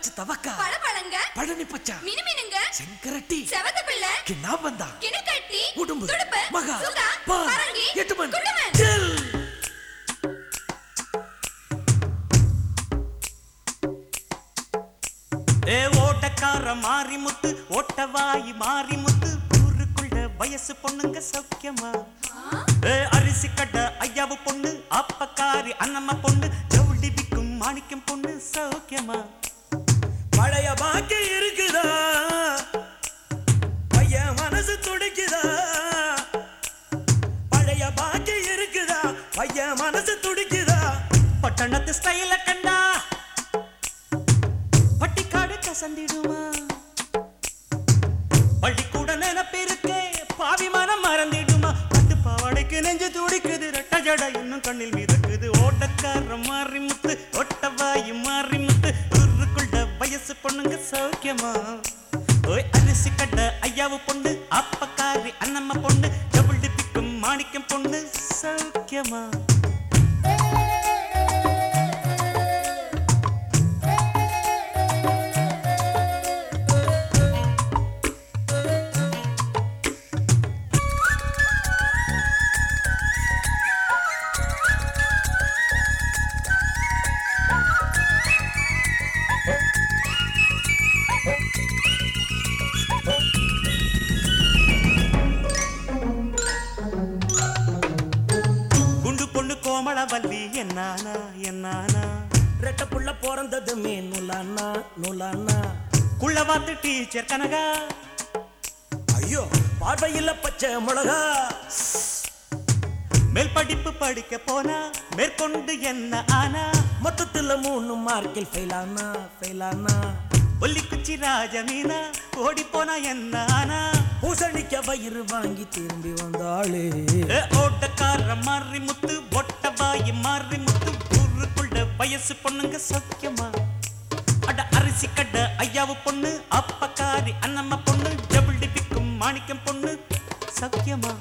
பச்சை தவக்கா பழபழங்க பழனி பச்சா மினுமினுங்க செங்கரட்டி செவத்த பிள்ளை கிண்ணாம்பந்தா கிணக்கட்டி உடும்பு துடுப்பு மகா சுகா பா பரங்கி எட்டுமன் குண்டுமன் ஜெல் ஏ ஓட்டக்கார மாரிமுத்து ஓட்டவாயி மாரிமுத்து ஊருக்குள்ள வயசு பொண்ணுங்க சௌக்கியமா ஏ அரிசி கட்ட ஐயாவு பொண்ணு அப்பக்காரி அண்ணம்மா பொண்ணு ஜவுளி விக்கும் மாணிக்கம் பொண்ணு சௌக்கியமா பழைய பாக்கி இருக்குதா பையன் மனசு துடிக்குதா பழைய பாக்கி இருக்குதா பையன் மனசு துடிக்குதா பட்டணத்து ஸ்டைல கண்டா பட்டிக்காடு கசந்திடுமா பள்ளிக்கூட நினைப்பிருக்கே பாவி மனம் மறந்திடுமா பட்டு பாவாடைக்கு நெஞ்சு துடிக்குது ரெட்ட ஜட இன்னும் கண்ணில் மிதக்குது ஓட்டக்கார மாறி முத்து ஒட்டவாயி மாறி முத்து ஊருக்குள்ள வயசு பொண்ணுங்க சௌக்கியமா ஓய் அரிசி கட்ட ஐயாவு பொண்ணு அப்பக்காரி அண்ணம்மா பொண்ணு டபுள் டிப்பிக்கும் மாணிக்கம் பொண்ணு சௌக்கியமா குண்டு பொண்ணு கோமளவல்லி என்னானா என்னானா ரெட்ட புள்ள பிறந்ததுமே நுலானா நுலானா குள்ளவாத்து டீச்சர் கனகா ஐயோ பார்வையில பச்சை மிளகா மேல் படிப்பு படிக்க போனா மேற்கொண்டு என்ன ஆனா மொத்தத்துல மூணு மார்க்கில் ஃபெயிலானா ஃபெயிலானா ஒல்லிக்குச்சி ராஜமீனா ஓடி போனா என்ன ஆனா பூசணிக்க வயிறு வாங்கி திரும்பி வந்தாளே ஏ, ஓட்டக்கார மாறி முத்து ஒட்டவாயி மாறி முத்து ஊருக்குள்ள வயசு பொண்ணுங்க சௌக்கியமா அட அரிசி கட்ட ஐயாவு பொண்ணு அப்பக்காரி அண்ணம்மா பொண்ணு டபுள் டிப்பிக்கும் மாணிக்கம் பொண்ணு சௌக்கியமா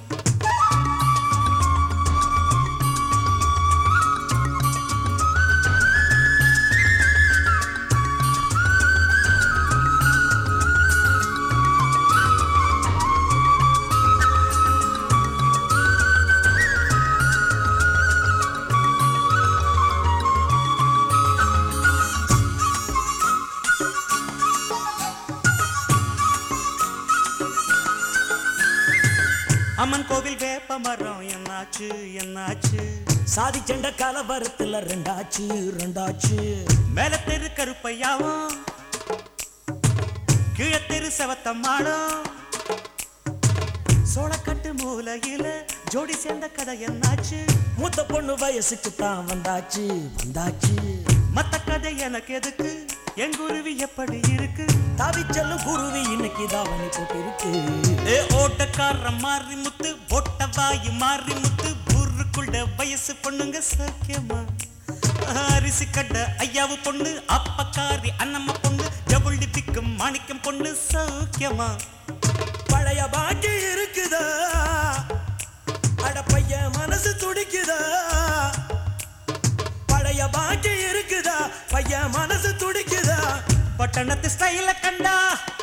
அம்மன் கோவில் வேப்ப மரம் என்னாச்சு என்னாச்சு சாதி சண்டை கலவரத்துல ரெண்டாச்சு ரெண்டாச்சு மேல தெரு கருப்பையாவும் கீழ தெரு செவத்தம்மாளும் சோளக்கட்டு மூலையில ஜோடி சேர்ந்த கதை என்னாச்சு மூத்த பொண்ணு வயசுக்கு தான் வந்தாச்சு வந்தாச்சு மத்த கதை எனக்கு எதுக்கு என் குருவி எப்படி இருக்கு தாவிச்செல்லும் குருவி இன்னைக்கு தாவணி போட்டிருக்கு ஏ ஓட்டக்கார மாறி முத்து ஒட்டவாயி மாறி முத்து ஊருக்குள்ள வயசு பொண்ணுங்க சக்கியமா அரிசி கட்ட ஐயாவு பொண்ணு அப்பக்காரி அண்ணம்மா பொண்ணு ஜவுளி பிக்கும் மாணிக்கம் பொண்ணு சௌக்கியமா பழைய பாக்கி இருக்குதா அட பையன் மனசு துடிக்குதா பழைய பாக்கி இருக்குதா பையன் மனசு துடிக்குதா பட்டணத்து ஸ்டைல கண்டா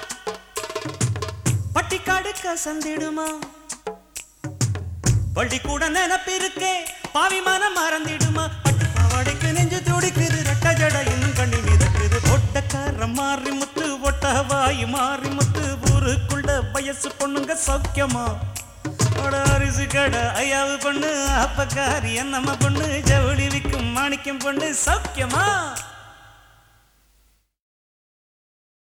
பட்டிக்காடு கசந்திடுமா பள்ளிக்கூட நினப்பிருக்கே பாவிமானம் மறந்திடுமா பட்டு பாவாடைக்கு நெஞ்சு துடிக்குது ரெட்ட ஜட இன்னும் கண்ணி மிதக்குது ஒட்டக்கார மாறி முத்து ஒட்டவாய் மாறி முத்து ஊருக்குள்ள வயசு பொண்ணுங்க சௌக்கியமா அட அரிசி கடை ஐயாவு பொண்ணு அப்பக்காரி என்னம்மா பொண்ணு ஜவுளி விக்கும் மாணிக்கம் பொண்ணு சௌக்கியமா